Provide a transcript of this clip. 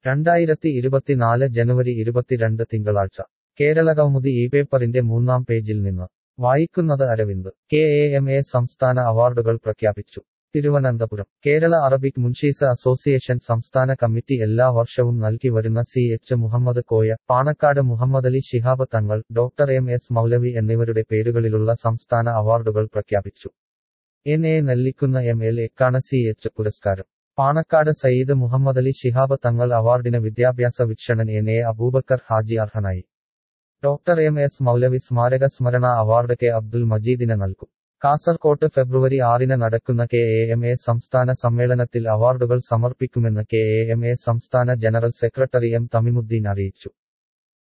രണ്ടായിരത്തി ഇരുപത്തിനാല് ജനുവരി ഇരുപത്തിരണ്ട് തിങ്കളാഴ്ച കേരള കൗമുദി ഈ പേപ്പറിന്റെ മൂന്നാം പേജിൽ നിന്ന് വായിക്കുന്നത് Aravind K A M A സംസ്ഥാന അവാർഡുകൾ പ്രഖ്യാപിച്ചു തിരുവനന്തപുരം കേരള അറബിക് മുൻഷീസ് അസോസിയേഷൻ സംസ്ഥാന കമ്മിറ്റി എല്ലാ വർഷവും നൽകി വരുന്ന C H Muhammad Koya Panakkad Muhammadali Shihab Thangal doctor M S മൗലവി എന്നിവരുടെ പേരുകളിലുള്ള സംസ്ഥാന അവാർഡുകൾ പ്രഖ്യാപിച്ചു N A Nellikkunnu M L എക്കാണ് സി എച്ച് പുരസ്കാരം പാണക്കാട് സയ്യിദ് മുഹമ്മദലി ശിഹാബ് തങ്ങൾ അവാർഡിന് വിദ്യാഭ്യാസ വീക്ഷണൻ എൻ എ അബൂബക്കർ ഹാജി അർഹനായി ഡോക്ടർ എം എസ് മൗലവി സ്മാരക സ്മരണ അവാർഡ് കെ അബ്ദുൽ മജീദിന് നൽകും കാസർകോട്ട് ഫെബ്രുവരി ആറിന് നടക്കുന്ന കെ എ എം എ സംസ്ഥാന സമ്മേളനത്തിൽ അവാർഡുകൾ സമർപ്പിക്കുമെന്ന് കെ എ എം എ സംസ്ഥാന ജനറൽ സെക്രട്ടറി എം തമിമുദ്ദീൻ അറിയിച്ചു